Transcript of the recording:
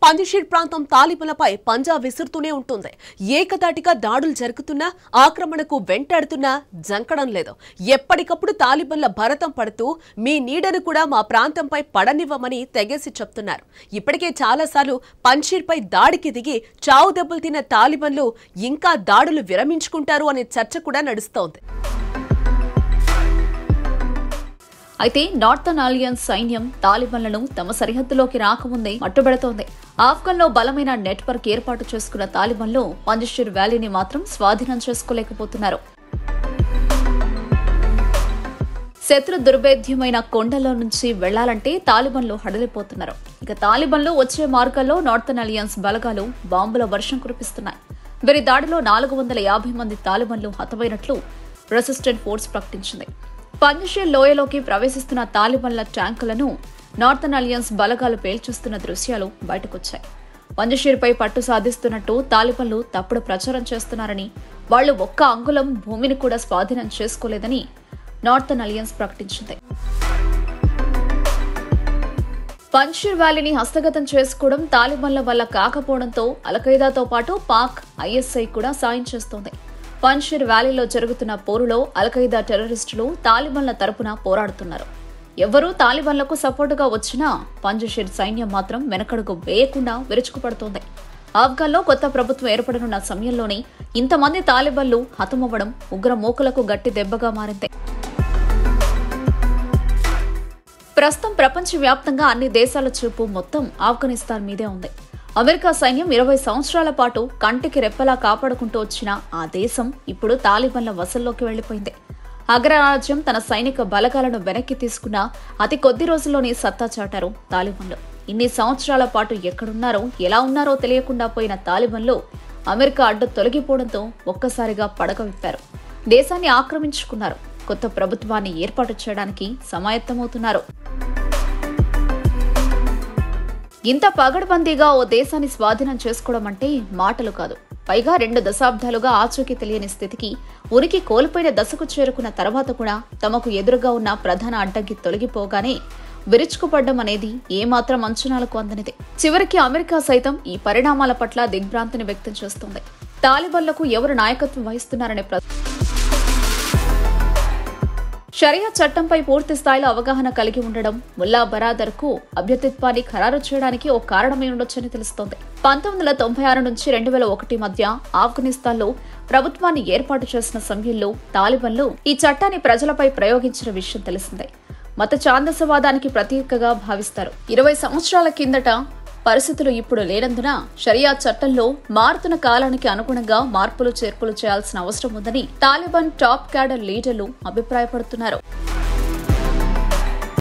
పంజషీర్ ప్రాంతం తాలిబన్లపై పంజా విసురుతూనే ఉంటుంది ఏకదాటిగా దాడులు జరుగుతున్నా ఆక్రమణకు వెంటాడుతున్నా జంకడం లేదు ఎప్పటికప్పుడు తాలిబన్ల భరతం పడుతూ మీ నీడను కూడా మా ప్రాంతంపై పడనివ్వమని తెగేసి చెప్తున్నారు ఇప్పటికే చాలాసార్లు పంజీర్పై దాడికి దిగి చావు దెబ్బలు తిన్న తాలిబన్లు ఇంకా దాడులు విరమించుకుంటారు అనే చర్చ కూడా నడుస్తోంది అయితే నార్థన్ అలియన్స్ సైన్యం తాలిబన్లను తమ సరిహద్దులోకి రాకముందే మట్టుబెడుతోంది ఆఫ్ఘన్లో బలమైన నెట్వర్క్ ఏర్పాటు చేసుకున్న తాలిబన్లు పంజషీర్ వ్యాలీని మాత్రం స్వాధీనం చేసుకోలేకపోతున్నారు శత్రు దుర్భేద్యమైన కొండలో నుంచి వెళ్లాలంటే తాలిబన్లు హడలిపోతున్నారు ఇక తాలిబన్లు వచ్చే మార్గాల్లో నార్థన్ అలియన్స్ బలగాలు బాంబుల వర్షం కురిపిస్తున్నాయి వీరి దాడిలో నాలుగు వందల యాభై మంది తాలిబన్లు హతమైనట్లు రెసిస్టెంట్ ఫోర్స్ ప్రకటించింది పంజషీర్ లోయలోకి ప్రవేశిస్తున్న తాలిబన్ల ట్యాంకులను నార్థన్ అలియన్స్ బలగాలు పేల్చేస్తున్న దృశ్యాలు బయటకొచ్చాయి పంజషీర్పై పట్టు సాధిస్తున్నట్టు తాలిబన్లు తప్పుడు ప్రచారం చేస్తున్నారని వాళ్లు ఒక్క అంగుళం భూమిని కూడా స్వాధీనం చేసుకోలేదని నార్థన్ అలియన్స్ ప్రకటించింది పంజషీర్ వ్యాలీని హస్తగతం చేసుకోవడం తాలిబన్ల వల్ల కాకపోవడంతో అల్ఖైదాతో పాటు పాక్ ఐఎస్ఐ కూడా సాయం చేస్తోంది పంజషీర్ వ్యాలీలో జరుగుతున్న పోరులో అల్ఖైదా టెర్రరిస్టులు తాలిబన్ల తరపున పోరాడుతున్నారు ఎవరూ తాలిబన్లకు సపోర్టుగా వచ్చినా పంజషీర్ సైన్యం మాత్రం వెనకడుగు వేయకుండా విరుచుకుపడుతోంది ఆఫ్ఘన్లో కొత్త ప్రభుత్వం ఏర్పడనున్న సమయంలోనే ఇంతమంది తాలిబన్లు హతమవ్వడం ఉగ్ర మూకలకు గట్టి దెబ్బగా మారింది ప్రస్తుతం ప్రపంచవ్యాప్తంగా అన్ని దేశాల చూపు మొత్తం ఆఫ్ఘనిస్తాన్ మీదే ఉంది అమెరికా సైన్యం ఇరవై సంవత్సరాల పాటు కంటికి రెప్పలా కాపాడుకుంటూ వచ్చిన ఆ దేశం ఇప్పుడు తాలిబన్ల వసల్లోకి వెళ్లిపోయింది అగ్రరాజ్యం తన సైనిక బలగాలను వెనక్కి తీసుకున్న అతి కొద్ది రోజుల్లోనే సత్తా చాటారు తాలిబన్లు ఇన్ని సంవత్సరాల పాటు ఎక్కడున్నారో ఎలా ఉన్నారో తెలియకుండా పోయిన తాలిబన్లు అమెరికా అడ్డు తొలగిపోవడంతో ఒక్కసారిగా పడక విప్పారు దేశాన్ని ఆక్రమించుకున్నారు కొత్త ప్రభుత్వాన్ని ఏర్పాటు చేయడానికి సమాయత్తమవుతున్నారు ఇంత పగడ్బందీగా ఓ దేశాన్ని స్వాధీనం చేసుకోవడం అంటే మాటలు కాదు పైగా రెండు దశాబ్దాలుగా ఆచూకీ తెలియని స్థితికి ఉనికి కోల్పోయిన దశకు చేరుకున్న తర్వాత కూడా తమకు ఎదురుగా ఉన్న ప్రధాన అడ్డంకి తొలగిపోగానే విరుచుకుపడ్డం అనేది ఏమాత్రం అంచనాలకు అందనిది చివరికి అమెరికా సైతం ఈ పరిణామాల పట్ల దిగ్భ్రాంతిని వ్యక్తం చేస్తోంది తాలిబన్లకు ఎవరు నాయకత్వం వహిస్తున్నారనే ప్ర షరియా చట్టంపై పూర్తి స్థాయిలో అవగాహన కలిగి ఉండడం ముల్లా బరాదర్ కు అభ్యర్థిత్వాన్ని ఖరారు చేయడానికి ఓ కారణమై ఉండొచ్చని తెలుస్తోంది పంతొమ్మిది వందల తొంభై ఆరు నుంచి రెండు వేల ఒకటి మధ్య ఆఫ్ఘనిస్తాన్లో ప్రభుత్వాన్ని ఏర్పాటు చేసిన సమయంలో తాలిబన్లు ఈ చట్టాన్ని ప్రజలపై ప్రయోగించిన విషయం తెలిసిందే మత ఛాందసవాదానికి ప్రతీకగా భావిస్తారు ఇరవై సంవత్సరాల కిందట పరిస్థితులు ఇప్పుడు లేనందున షరియా చట్టంలో మారుతున్న కాలానికి అనుగుణంగా మార్పులు చేర్పులు చేయాల్సిన అవసరం ఉందని తాలిబాన్ టాప్ క్యాడర్ లీడర్లు అభిప్రాయపడుతున్నారు